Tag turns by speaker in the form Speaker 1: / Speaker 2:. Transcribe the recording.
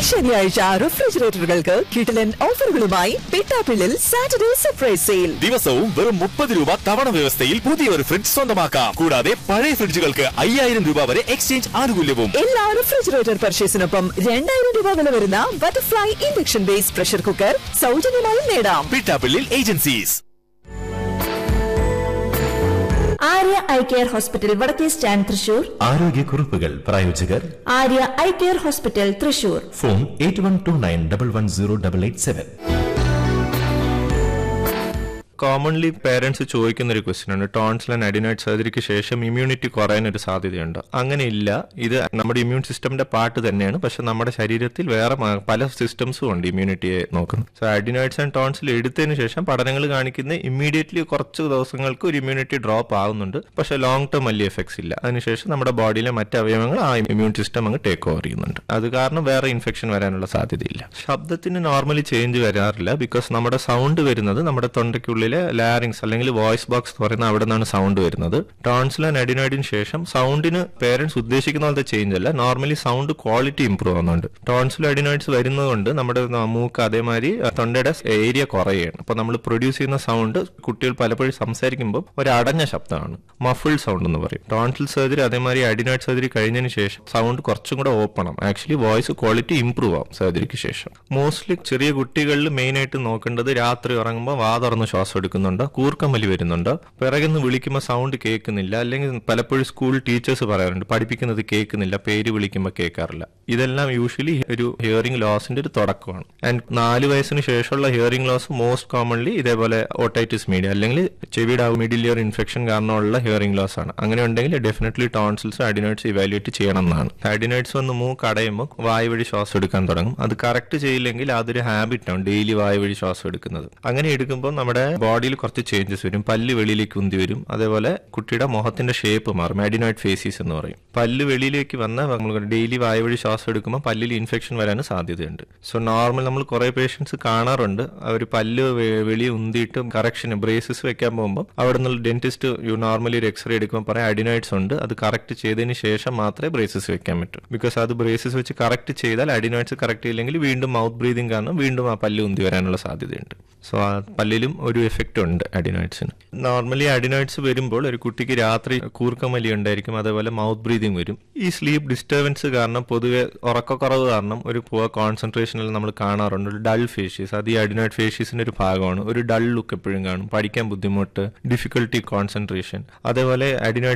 Speaker 1: ശനിയാഴ്ച റെഫ്രിജറേറ്ററുകൾക്ക് കിട്ടലൻ ഓഫറുകളുമായി പിട്ടാപ്പിള്ളിൽ സാറ്റർഡേ സർപ്രൈസ് സെയിൽ
Speaker 2: ദിവസവും വെറും മുപ്പത് രൂപ തവണ വ്യവസ്ഥയിൽ പുതിയ ഒരു ഫ്രിഡ്ജ് സ്വന്തമാക്കാം കൂടാതെ പഴയ ഫ്രിഡ്ജുകൾക്ക് അയ്യായിരം രൂപ വരെ എക്സ്ചേഞ്ച് ആനുകൂല്യവും
Speaker 1: എല്ലാ റെഫ്രിജറേറ്റർ പർച്ചേസിനൊപ്പം രണ്ടായിരം രൂപ വില വരുന്ന butterfly induction base pressure cooker സൗജന്യമായി നേടാം
Speaker 2: Pittappillil agencies
Speaker 3: Arya eye care hospital വടക്കേ സ്റ്റാൻഡ് തൃശൂർ
Speaker 4: ആരോഗ്യക്കുറിപ്പുകൾ പ്രായോജകർ
Speaker 3: Arya eye care hospital Thrissur
Speaker 4: phone eight one two nine double one zero double eight seven
Speaker 5: commonly parents ചോദിക്കുന്ന ഒരു ക്വസ്റ്റ്യൻ ആണ് ടോൺസിൽ ആൻഡ് അഡിനോയിഡ് സർജറിക്ക് ശേഷം ഇമ്മ്യൂണിറ്റി കുറയാൻ ഒരു സാധ്യതയുണ്ട് അങ്ങനെ ഇല്ല ഇത് നമ്മുടെ ഇമ്മ്യൂൺ സിസ്റ്റമിന്റെ പാർട്ട് തന്നെയാണ് പക്ഷെ നമ്മുടെ ശരീരത്തിൽ വേറെ മ- പല സിസ്റ്റംസും ഉണ്ട് ഇമ്മ്യൂണിറ്റിയെ നോക്കുന്നത് സോ അഡിനോയിഡ്സ് ആൻഡ് ടോൺസിൽ എടുത്തതിന് ശേഷം പഠനങ്ങൾ കാണിക്കുന്ന ഇമ്മീഡിയറ്റ്ലി കുറച്ച് ദിവസങ്ങൾക്ക് ഒരു ഇമ്മ്യൂണിറ്റി ഡ്രോപ്പ് ആവുന്നുണ്ട് പക്ഷെ ലോങ് ടേം വലിയ എഫക്ട്സ് ഇല്ല അതിനുശേഷം നമ്മുടെ ബോഡിയിലെ മറ്റ് അവയവങ്ങൾ ആ ഇമ്മ്യൂൺ സിസ്റ്റം അങ്ങ് ടേക്ക് ഓവർ ചെയ്യുന്നുണ്ട് അത് കാരണം വേറെ ഇൻഫെക്ഷൻ വരാനുള്ള സാധ്യതയില്ല ശബ്ദത്തിന് നോർമലി ചേഞ്ച് വരാറില്ല ബിക്കോസ് നമ്മുടെ സൗണ്ട് വരുന്നത് നമ്മുടെ തൊണ്ടയ്ക്കുള്ളിലെ ലാരിങ്സ് അല്ലെങ്കിൽ വോയിസ് ബോക്സ് എന്ന് പറയുന്ന അവിടെ നിന്നാണ് സൗണ്ട് വരുന്നത് ടോൺസിൽ ആൻഡ് അഡിനോയിഡിന് ശേഷം സൗണ്ടിന് പേരൻസ് ഉദ്ദേശിക്കുന്ന പോലത്തെ ചേഞ്ച് അല്ല നോർമലി സൗണ്ട് ക്വാളിറ്റി ഇംപ്രൂവ് ആവുന്നുണ്ട് ടോൺസിൽ അഡിനോയിഡ്സ് വരുന്നതുകൊണ്ട് നമ്മുടെ ന- മൂക്ക് അതേമാതിരി തൊണ്ടയുടെ ഏരിയ കുറയുകയാണ് അപ്പൊ നമ്മൾ പ്രൊഡ്യൂസ് ചെയ്യുന്ന സൗണ്ട് കുട്ടികൾ പലപ്പോഴും സംസാരിക്കുമ്പോൾ ഒരു അടഞ്ഞ ശബ്ദമാണ് മഫിൾ സൗണ്ട് എന്ന് പറയും ടോൺസിൽ സർജറി അതേമാതിരി അഡിനോയിഡ് സർജറി കഴിഞ്ഞതിന് ശേഷം സൗണ്ട് കുറച്ചും കൂടെ ഓപ്പൺ ആവും ആക്ച്വലി വോയിസ് ക്വാളിറ്റി ഇംപ്രൂവ് ആവും സർജറിക്ക് ശേഷം മോസ്റ്റ്ലി ചെറിയ കുട്ടികളിൽ മെയിൻ ആയിട്ട് നോക്കേണ്ടത് രാത്രി ഉറങ്ങുമ്പോൾ വാ തുറന്ന് ശ്വാസം എടുക്കുന്നുണ്ട് കൂർക്കമ്മലി വരുന്നുണ്ട് പിറകുന്ന് വിളിക്കുമ്പോൾ സൗണ്ട് കേൾക്കുന്നില്ല അല്ലെങ്കിൽ പലപ്പോഴും സ്കൂൾ ടീച്ചേഴ്സ് പറയാറുണ്ട് പഠിപ്പിക്കുന്നത് കേൾക്കുന്നില്ല പേര് വിളിക്കുമ്പോൾ കേൾക്കാറില്ല ഇതെല്ലാം യൂഷ്വലി ഒരു ഹിയറിംഗ് ലോസിന്റെ ഒരു തുടക്കമാണ് ആൻഡ് നാല് വയസ്സിന് ശേഷമുള്ള ഹിയറിംഗ് ലോസ് മോസ്റ്റ് കോമൺലി ഇതേപോലെ ഓട്ടൈറ്റിസ് മീഡിയ അല്ലെങ്കിൽ ചെവിയുടെ മിഡിൽ ഇയർ ഇൻഫെക്ഷൻ കാരണമുള്ള ഹിയറിംഗ് ലോസ് ആണ് അങ്ങനെ ഉണ്ടെങ്കിൽ ഡെഫിനറ്റ്ലി ടോൺസിൽസ് അഡിനോയിഡ്സ് ഇവാലുവേറ്റ് ചെയ്യണം എന്നാണ് അഡിനോയിഡ്സ് വന്ന് മൂക്ക് അടയുമ്പോൾ വായു വഴി ശ്വാസം എടുക്കാൻ തുടങ്ങും അത് കറക്റ്റ് ചെയ്യില്ലെങ്കിൽ അതൊരു ഹാബിറ്റ് ആണ് ഡെയിലി വായു വഴി ശ്വാസം എടുക്കുന്നത് അങ്ങനെ എടുക്കുമ്പോൾ നമ്മുടെ ബോഡിയിൽ കുറച്ച് ചേഞ്ചസ് വരും പല്ല് വെളിയിലേക്ക് ഉന്തി വരും അതേപോലെ കുട്ടിയുടെ മുഖത്തിന്റെ ഷേപ്പ് മാറും അഡിനോയിഡ് ഫേസീസ് എന്ന് പറയും പല്ല് വെളിയിലേക്ക് വന്ന നമ്മൾ ഡെയിലി വായു വഴി ശ്വാസം എടുക്കുമ്പോൾ പല്ലിൽ ഇൻഫെക്ഷൻ വരാൻ സാധ്യതയുണ്ട് സോ നോർമൽ നമ്മൾ കുറെ പേഷ്യൻസ് കാണാറുണ്ട് അവർ പല്ല് വെ- വെളിയെ ഉന്തിയിട്ട് കറക്ഷന് ബ്രേസസ് വെക്കാൻ പോകുമ്പോൾ അവിടെ നിന്നുള്ള ഡെന്റിസ്റ്റ് യു നോർമലി ഒരു എക്സ്റേ എടുക്കുമ്പോൾ പറയാം അഡിനോയിഡ്സ് ഉണ്ട് അത് കറക്റ്റ് ചെയ്തതിന് ശേഷം മാത്രമേ ബ്രേസസ് വെക്കാൻ പറ്റൂ ബിക്കോസ് അത് ബ്രേസസ് വെച്ച് കറക്റ്റ് ചെയ്താൽ അഡിനോയിഡ്സ് കറക്റ്റ് ചെയ്യില്ലെങ്കിൽ വീണ്ടും മൗത്ത് ബ്രീതിങ് കാരണം വീണ്ടും ആ പല്ല് ഉന്തി വരാനുള്ള സാധ്യതയുണ്ട് സോ ആ പല്ലിലും ഒരു എഫക്റ്റ് ഉണ്ട് അഡിനോയിഡ്സിന് നോർമലി അഡിനോയിഡ്സ് വരുമ്പോൾ ഒരു കുട്ടിക്ക് രാത്രി കൂർക്കമലി ഉണ്ടായിരിക്കും അതേപോലെ മൗത്ത് ബ്രീതിങ് വരും ഈ സ്ലീപ്പ് ഡിസ്റ്റർബൻസ് കാരണം പൊതുവെ ഉറക്കക്കുറവ് കാരണം ഒരു പുവർ കോൺസെൻട്രേഷനിൽ നമ്മൾ കാണാറുണ്ട് ഒരു ഡൾ ഫേഷ്യസ് അത് ഈ അഡിനോയിഡ് ഫേഷ്യസിന്റെ ഒരു ഭാഗമാണ് ഒരു ഡൾ ലുക്ക് എപ്പോഴും കാണും പഠിക്കാൻ ബുദ്ധിമുട്ട് ഡിഫിക്കൽട്ടി കോൺസെൻട്രേഷൻ അതേപോലെ അഡിനോയിഡ്